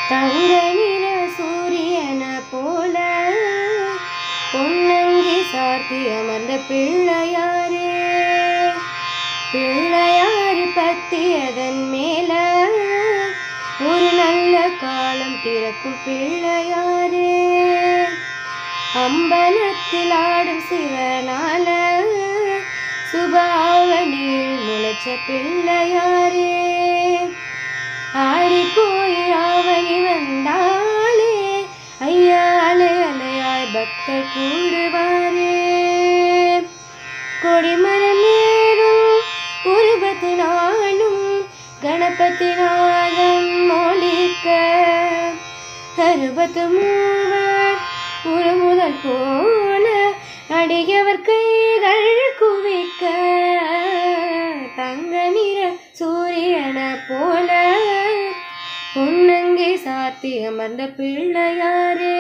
தங்க நிற சூரியன போல பொன்னங்கி சாத்தி அமர்ந்த பிள்ளையாரே பிள்ளையாறு பத்தியதன் மேல ஒரு நல்ல காலம் பிறக்கும் பிள்ளையாரே அம்பலத்தில் ஆடும் சிவனால சுபாவனில் முளைச்ச பிள்ளையாரே ஆடி போய் ஆவணி வந்தாலே ஐயா அலை அலையாய் பக்தர் கூடுவாரே கொடிமரம் ஏறும் உருவத்தினாலும் கணபதி நாதம் மொழிக்க அறுபத்து மூவர் ஒரு முதல் போல அடியவர் கைகள் குவிக்க தங்க நிற சூரியன போல பொன்னங்கை சாத்தி அமர்ந்த பிள்ளையாரே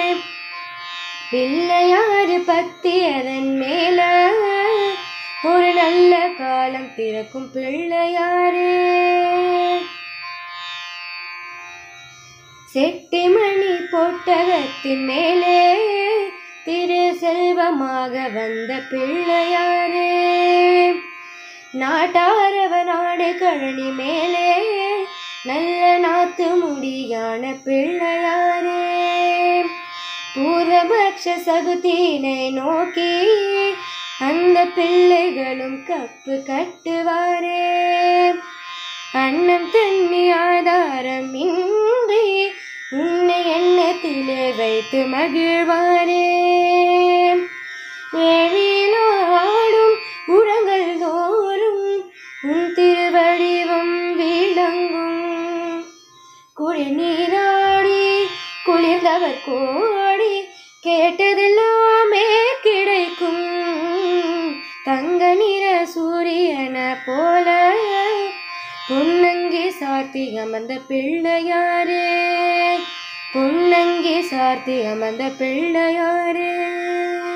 பிள்ளையாறு பத்தி அதன் மேல ஒரு நல்ல காலம் பிறக்கும் பிள்ளையாரே செட்டிமணி பொட்டகத்தின் மேலே திரு செல்வமாக வந்த பிள்ளையாரே நாட்டாரவ நாடு கழனி மேலே நல்ல நாத்து முடியான பிள்ளையாரே பூர்வபக்ஷ சகுத்தினை நோக்கி அந்த பிள்ளைகளும் கப்பு கட்டுவாரே அன்னம் தண்ணி ஆதாரம் இன்றி உன்னை எண்ணத்திலே வைத்து மகிழ்வாரே வேழிலாடும் உரங்கள் தோறும் உன் திருவடிவம் விளங்கும் குளிர்நீராடி குளிர்ந்தவர் கோடி கேட்டதெல்லாமே கிடைக்கும் தங்க நிற சூரியன போல பொன்னங்கி சார்த்தி அமர்ந்த பிள்ளையாரே பொன்னங்கி சார்த்தி அமர்ந்த பிள்ளையாரே